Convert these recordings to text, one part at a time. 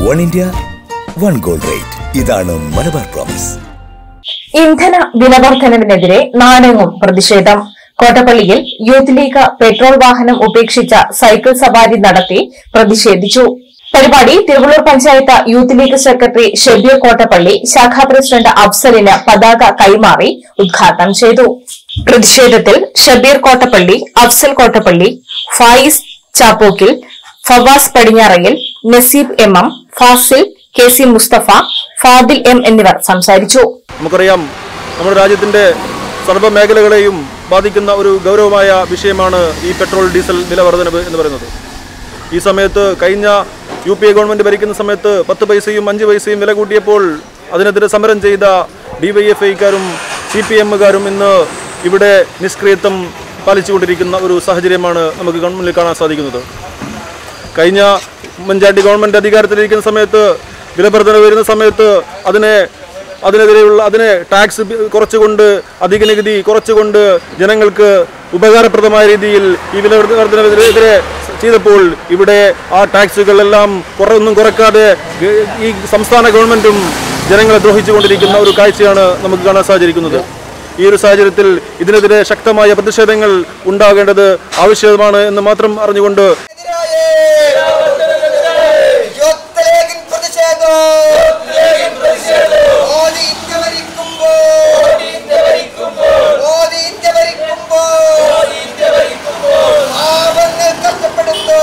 One India one gold rate ഇതാണ് Malabar promise ഇന്ധന വിലവർദ്ധനവിനെതിരെ നാടെങ്ങും പ്രതിഷേധം കോട്ടപ്പള്ളിയിൽ യൂത്ത് ലീഗ് പെട്രോൾ വാഹനം ഉപേക്ഷിച്ച സൈക്കിൾ സവാരി നടത്തി പ്രതിഷേധിച്ചു പരിപാടി Thiruvallur panchayat youth league secretary Shebeer Kottappally ശാഖാ പ്രസിഡന്റ് അഫ്സലിന് പതാക കൈമാറി ഉദ്ഘാടനം ചെയ്തു പ്രതിഷേധത്തിൽ ഷബീർ കോട്ടപ്പള്ളി അഫ്സൽ കോട്ടപ്പള്ളി ഫായിസ് ചാപ്പോക്കിൽ ഫവാസ് പടിഞ്ഞാറയിൽ Naseeb M M Fazil K C Musthafa Fadil M എന്നിവർ സംസാരിച്ചു നമുക്കറിയാം നമ്മുടെ രാജ്യത്തിൻ്റെ സർവ്വ മേഖലകളെയും ബാധിക്കുന്ന ഒരു ഗൗരവമായ വിഷയമാണ് ഈ പെട്രോൾ ഡീസൽ വില വർധനവ് എന്ന് പറയുന്നത് ഈ സമയത്ത് കഴിഞ്ഞ യു പി എ ഗവൺമെൻറ് ഭരിക്കുന്ന സമയത്ത് പത്ത് പൈസയും അഞ്ച് പൈസയും വില കൂട്ടിയപ്പോൾ അതിനെതിരെ സമരം ചെയ്ത ഡി വൈ എഫ് ഐക്കാരും സി പി എമ്മുകാരും ഇന്ന് ഇവിടെ നിഷ്ക്രിയത്വം പാലിച്ചുകൊണ്ടിരിക്കുന്ന ഒരു സാഹചര്യമാണ് നമുക്ക് ഗവൺമെൻറ്റിൽ കാണാൻ സാധിക്കുന്നത് കഴിഞ്ഞ ഉമ്മൻചാണ്ടി ഗവൺമെൻറ് അധികാരത്തിലിരിക്കുന്ന സമയത്ത് വിലവർധന വരുന്ന സമയത്ത് അതിനെ അതിനെതിരെയുള്ള അതിനെ ടാക്സ് ബി- കുറച്ചുകൊണ്ട് അധിക നികുതി കുറച്ചുകൊണ്ട് ജനങ്ങൾക്ക് ഉപകാരപ്രദമായ രീതിയിൽ ഈ വിലവർധനവിനെതിരെ ചെയ്തപ്പോൾ ഇവിടെ ആ ടാക്സുകളെല്ലാം കുറൊന്നും കുറക്കാതെ ഗ- ഈ സംസ്ഥാന ഗവൺമെൻറ്റും ജനങ്ങളെ ദ്രോഹിച്ചുകൊണ്ടിരിക്കുന്ന ഒരു കാഴ്ചയാണ് നമുക്ക് കാണാൻ സാധിച്ചിരിക്കുന്നത് ഈ ഒരു സാഹചര്യത്തിൽ ഇതിനെതിരെ ശക്തമായ പ്രതിഷേധങ്ങൾ ഉണ്ടാകേണ്ടത് ആവശ്യമാണ് എന്ന് മാത്രം അറിഞ്ഞുകൊണ്ട് യോത്തലേഖൻ പ്രതിഷേധം മോദി ഇന്ത്യ ഭരിക്കുമ്പോൾ മോദി ഇന്ത്യ ഭരിക്കുമ്പോൾ പാവങ്ങൾ കഷ്ടപ്പെടുന്നു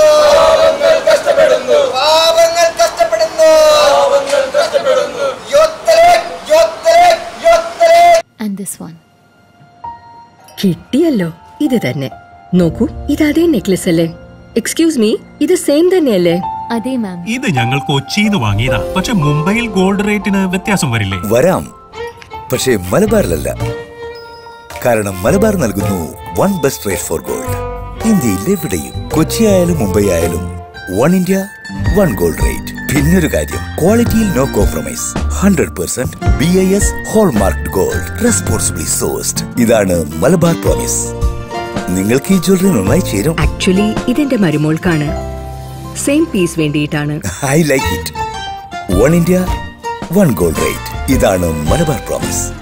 പാവങ്ങൾ കഷ്ടപ്പെടുന്നു യോത്തലേഖ് യോത്തലേഖ് യോത്തലേഖ് and this one. കിട്ടിയല്ലോ ഇത് തന്നെ നോക്കൂ ഇത് അതേ നെക്ലസ് അല്ലേ എക്സ്ക്യൂസ് മീ ഇത് സെയിം തന്നെയല്ലേ അതെ മാം ഇത് ഞങ്ങൾ കൊച്ചിന്ന് വാങ്ങിയതാ പക്ഷെ മുംബൈയിൽ ഗോൾഡ് റേറ്റിന് വ്യത്യാസം വരില്ലേ വരാം പക്ഷേ മലബാറിലല്ല കാരണം മലബാർ നൽകുന്നു one best rate for gold ഇന്ത്യയിൽ എവിടെയും കൊച്ചി ആയാലും മുംബൈ ആയാലും one India one gold rate പിന്നൊരു കാര്യം ക്വാളിറ്റിയിൽ no compromise hundred percent B I S hallmark gold responsibly sourced ഇതാണ് മലബാർ പ്രോമിസ് നിങ്ങൾക്ക് ഈ ജ്വല്ലറി നന്നായി ചേരും ആക്ച്വലി ഇതെന്റെ മരുമോൾക്കാണ് സെയിം പീസ് വേണ്ടിയിട്ടാണ് I like it one India one gold rate ഇതാണ് മലബാർ പ്രോമിസ്